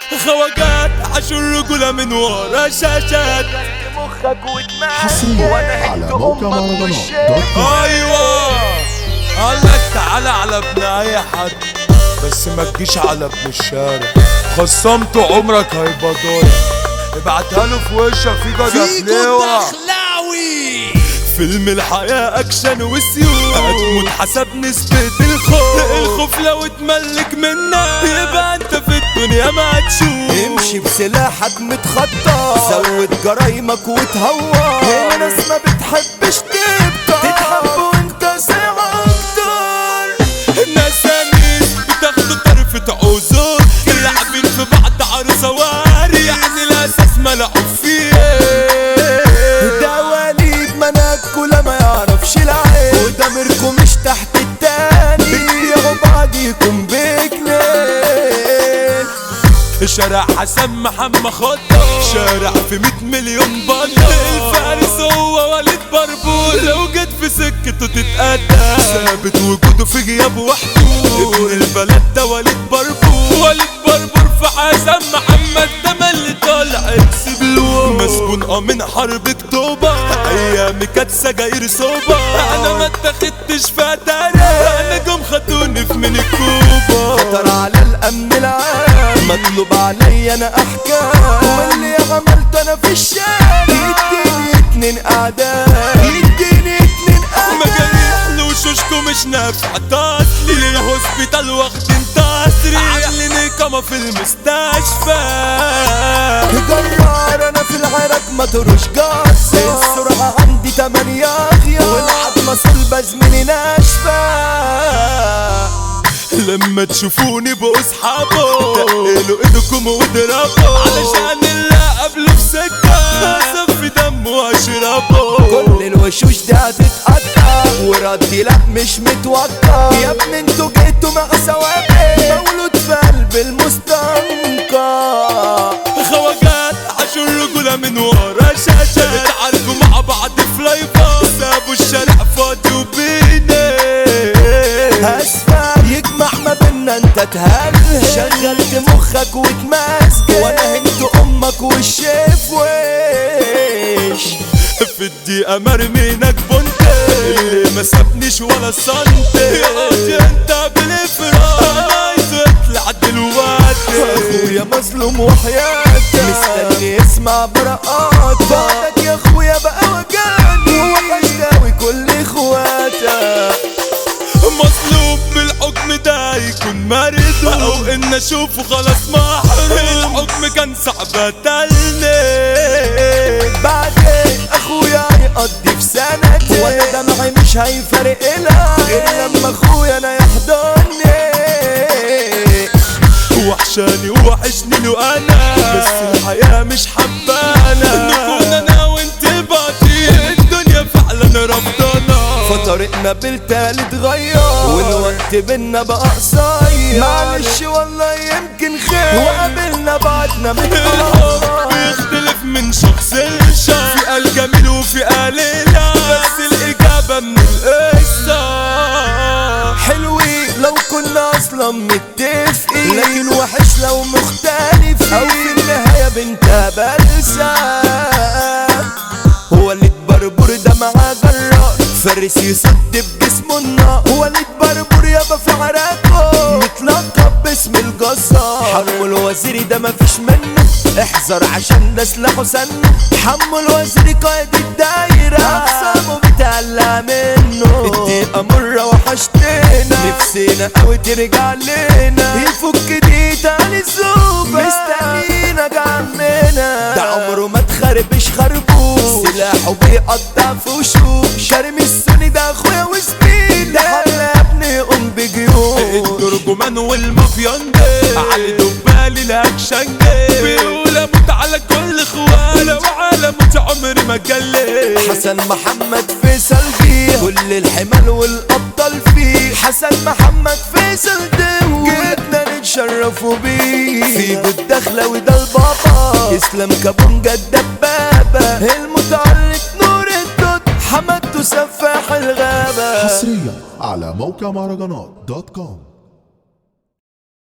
خواجات عاشوا الرجولة من ورا شاشات مخك ودماغك حصريا وانا على هد موقع امك مهرجانات والشارع دوت كوم. ايوه قالك تعالى على ابن اي حد بس ما تجيش على ابن الشارع خصمته عمرك هيبقى ضايع ابعتها له في وشك في جدع لواء دخلاوي فيلم الحياة أكشن وسيوف هتموت حسب نسبة الخوف الخوف لو اتملك منك يبقى أنت في الدنيا ما هتشوف امشي بسلاحك متخطى زود جرايمك وتهور الناس ما بتحبش تبطل تتحب وانت ساعة اكتر الناس ناس بتاخدوا طرفة عذور لاعبين في بعض عروسة واري يعني الأساس ملعوب فيه دواليب مناكو ما يعرفش العيب ودمركم مش تحت التاني بتبيعوا بعضيكم بجنيه شارع حسن محمد خطة شارع في 100 مليون بطل الفارس هو وليد بربور لو جيت في سكته تتقدم ثابت وجوده في غياب وحده ابن البلد ده وليد بربور وليد بربور في حسن محمد ده ما اللي طالع اكس بلو مسجون اه من حرب اكتوبر ايامي كانت سجاير صوبة انا ما اتخدتش فترة انا جم خدوني في ميني كوبا خطر على الامن العام مطلوب عليا انا احكام واللي عملته انا في الشارع يديني اتنين اعداء يديني اتنين اعداء مجاريح وشوشكو مش نافع تصلي للهوسبيتال واخدين تصريح عاملين اقامة في المستشفى جرار انا في العراق ما تروش قاص السرعة عندي تمانية خيار والعظمة صلبة زميلي ناشفة لما تشوفوني بقوا اصحابه تقلوا ايدكم واضربوا علشان اللي قبله في سكة اصفي دم واشربه كل الوشوش دي هتتقطع وردي لا مش متوقع يا ابني انتوا جيتوا مع سواقي مولود في قلب المستنقع خواجات عاشوا الرجولة من ورا شاشة اتعاركوا مع بعض في لايفات سابوا الشارع فاضي وبيني اسفل يجمع ما بينا انت تهل شغلت مخك وتمسك وانا هنت امك والشيف ويش في الدقيقة مرمينك بنت اللي ما سابنيش ولا سنتي يا انت بالافراط انا عايز اطلع دلوقتي اخويا مظلوم وحياتك مستني اسمع براءات بعدك يا اخويا بقى وجعني وحشتاوي كل اخواتك مظلوم بالحكم ده يكون مريض او ان اشوفه خلاص محروم الحكم كان صعب اتلني بعدين اخويا هيقضي في سنتين وانا دمعي مش هيفرق لها غير لما اخويا انا يحضني وحشاني وحشني له انا بس الحياة مش حبانا نكون انا وانت باطي الدنيا فعلا رفضانا فطريقنا بالتالي اتغير والوقت بينا بقى قصير معلش والله يمكن خير وقابلنا بعدنا من الحب بيختلف من شخص لشخص في قال جميل وفي قال لا بس الإجابة من القصة حلوين لو كنا اصلا متفقين لكن وحش لو مختلفين او في النهاية بنت بلسة هو اللي بربر ده معاه جراء فارس يصد بجسمه النار هو اللي بربر يابا في عراقه متلقب باسم الجزار حمو الوزيري ده مفيش منه احذر عشان ده سلاحه سنه حمو الوزيري قائد الدايرة اقسامه بتقلع منه الدقيقة مرة وحشتنا نفسنا قوي ترجع لنا يفك دي تاني الزوبة مستنينا جنبنا ده عمره ما تخربش خربوش سلاحه بيقطع في وشوش كريم السوني ده اخويا وزميلي ده حل يا ابني قوم بجيوش الترجمان والمافيان ده علي دبالي الاكشن ده بيقول اموت على كل اخواني لو على موت عمري ما جلي حسن محمد فيصل فيه كل الحمل والابطال فيه حسن محمد فيصل ده جبنا نتشرفوا بيه في جود داخله وده البابا اسلام كابونجا الدبابه المتعلق نور الدود حمدته سفاح الغابه حصريا على موقع مهرجانات دوت كوم